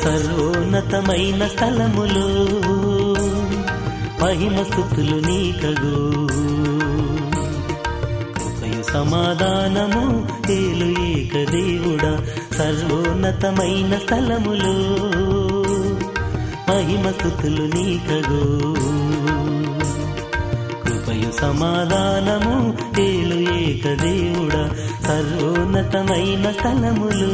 సర్వోన్నతమైన స్థలములో మహిమ స్థుతులు నీకగు కృపయు సమాధానము ఏలు ఏక దేవుడా సర్వోన్నతమైన స్థలములో మహిమ స్థుతులు నీకగు కృపయు సమాధానము ఏలు ఏక దేవుడా సర్వోన్నతమైన స్థలములు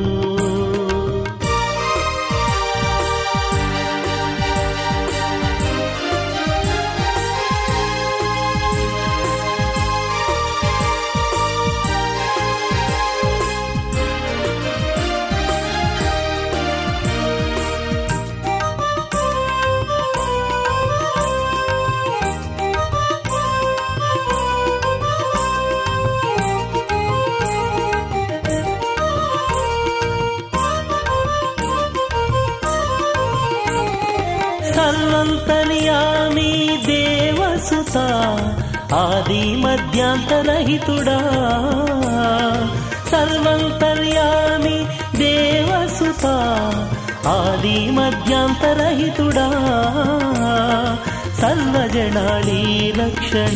సర్వంతర్యామి దేవసుత ఆది మధ్యాంతరహితుడా సర్వంతర్యామి దేవసుత ఆది మధ్యాంతరహితుడా సర్వజనాళీ రక్షణ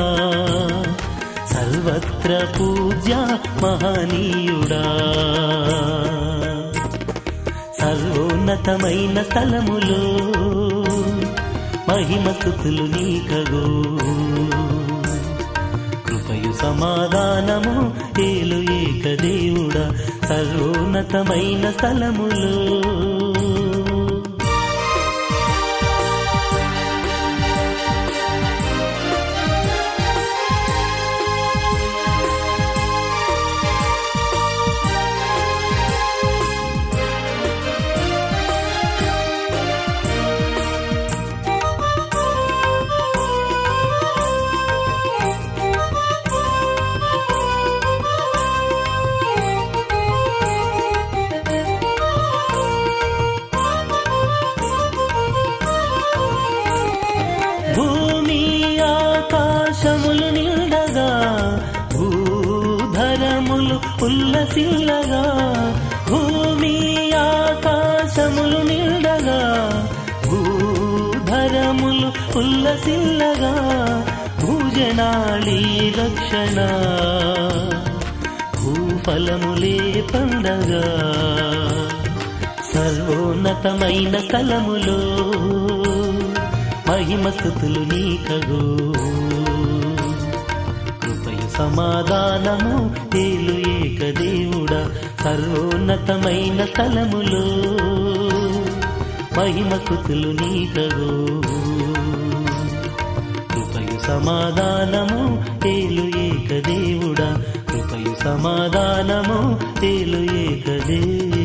సర్వత్ర పూజ్య మహనీయుడా సర్వోన్నతమైన స్థలములో మహిమ స్థుతులు నీకగో కృపయు సమాధానము ఏలు ఏక దేవుడా సర్వోన్నతమైన స్థలములో భూమి ఆకాశములు నిండగా భూధరములు ఉల్లసిల్లగా భూమి ఆకాశములు నిండగా భూధరములు ఉల్లసిల్లగా భూజనాళీ రక్షణ భూఫలములే పండగా సర్వోన్నతమైన స్థలములో మహిమ స్థుతులు నీకగు కృపయు సమాధానము ఏలు ఏక దేవుడా సర్వోన్నతమైన స్థలములో మహిమ స్థుతులు నీకగు కృపయు సమాధానము ఏలు ఏక దేవుడా కృపయు సమాధానము ఏలు ఏక దేవుడా